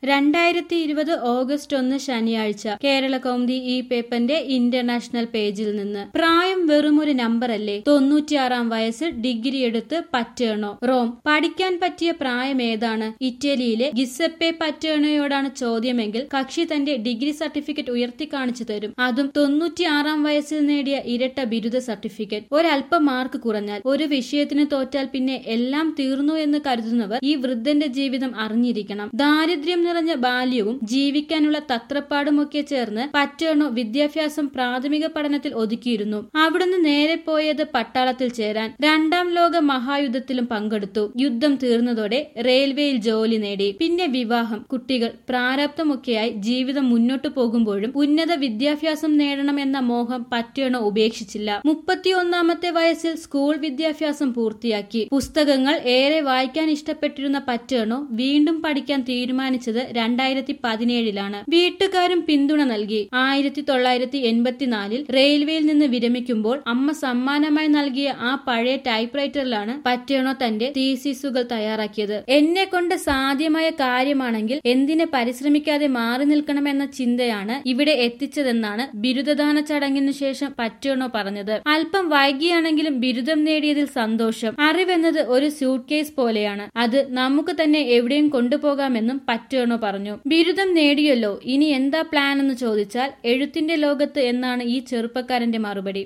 രണ്ടായിരത്തി ഇരുപത് ഓഗസ്റ്റ് ഒന്ന് ശനിയാഴ്ച കേരള കൗമുദി ഈ പേപ്പറിന്റെ ഇന്റർനാഷണൽ പേജിൽ നിന്ന് പ്രായം വെറുമൊരു നമ്പറല്ലേ തൊണ്ണൂറ്റിയാറാം വയസ്സിൽ ഡിഗ്രി എടുത്ത് പറ്റേണോ റോം പഠിക്കാൻ പറ്റിയ പ്രായം ഏതാണ് ഇറ്റലിയിലെ ഗിസപ്പെ പറ്റേണോയോടാണ് ചോദ്യമെങ്കിൽ കക്ഷി തന്റെ ഡിഗ്രി സർട്ടിഫിക്കറ്റ് ഉയർത്തി കാണിച്ചു തരും അതും തൊണ്ണൂറ്റിയാറാം വയസ്സിൽ നേടിയ ഇരട്ട ബിരുദ സർട്ടിഫിക്കറ്റ് ഒരല്പം മാർക്ക് കുറഞ്ഞാൽ ഒരു വിഷയത്തിന് തോറ്റാൽ പിന്നെ എല്ലാം തീർന്നു എന്ന് കരുതുന്നവർ ഈ വൃദ്ധന്റെ ജീവിതം അറിഞ്ഞിരിക്കണം ദാരിദ്ര്യം നിറഞ്ഞ ബാല്യവും ജീവിക്കാനുള്ള തത്രപ്പാടുമൊക്കെ ചേർന്ന് പറ്റേണോ വിദ്യാഭ്യാസം പ്രാഥമിക പഠനത്തിൽ ഒതുക്കിയിരുന്നു അവിടുന്ന് നേരെ പോയത് പട്ടാളത്തിൽ ചേരാൻ രണ്ടാം ലോക മഹായുദ്ധത്തിലും പങ്കെടുത്തു യുദ്ധം തീർന്നതോടെ റെയിൽവേയിൽ ജോലി നേടി പിന്നെ വിവാഹം കുട്ടികൾ പ്രാരാബ്ധമൊക്കെയായി ജീവിതം മുന്നോട്ടു പോകുമ്പോഴും ഉന്നത വിദ്യാഭ്യാസം നേടണം എന്ന മോഹം പറ്റേണോ ഉപേക്ഷിച്ചില്ല മുപ്പത്തിയൊന്നാമത്തെ വയസ്സിൽ സ്കൂൾ വിദ്യാഭ്യാസം പൂർത്തിയാക്കി പുസ്തകങ്ങൾ ഏറെ വായിക്കാൻ ഇഷ്ടപ്പെട്ടിരുന്ന പറ്റേണോ വീണ്ടും പഠിക്കാൻ തീരുമാനിച്ചത് രണ്ടായിരത്തി പതിനേഴിലാണ് വീട്ടുകാരും പിന്തുണ നൽകി ആയിരത്തി തൊള്ളായിരത്തി എൺപത്തിനാലിൽ റെയിൽവേയിൽ നിന്ന് വിരമിക്കുമ്പോൾ അമ്മ സമ്മാനമായി നൽകിയ ആ പഴയ ടൈപ്പ് റൈറ്ററിലാണ് പറ്റേണോ തന്റെ തീസിസുകൾ തയ്യാറാക്കിയത് എന്നെ കൊണ്ട് സാധ്യമായ കാര്യമാണെങ്കിൽ എന്തിനെ പരിശ്രമിക്കാതെ മാറി നിൽക്കണമെന്ന ചിന്തയാണ് ഇവിടെ എത്തിച്ചതെന്നാണ് ബിരുദദാന ചടങ്ങിനു ശേഷം പറ്റേണോ പറഞ്ഞത് അല്പം വൈകിയാണെങ്കിലും ബിരുദം നേടിയതിൽ സന്തോഷം അറിവെന്നത് ഒരു സ്യൂട്ട് കേസ് പോലെയാണ് അത് നമുക്ക് തന്നെ എവിടെയും കൊണ്ടുപോകാമെന്നും പറ്റേണോ പറഞ്ഞു ബിരുദം നേടിയല്ലോ ഇനി എന്താ പ്ലാൻ എന്ന് ചോദിച്ചാൽ എഴുത്തിന്റെ ലോകത്ത് എന്നാണ് ഈ ചെറുപ്പക്കാരന്റെ മറുപടി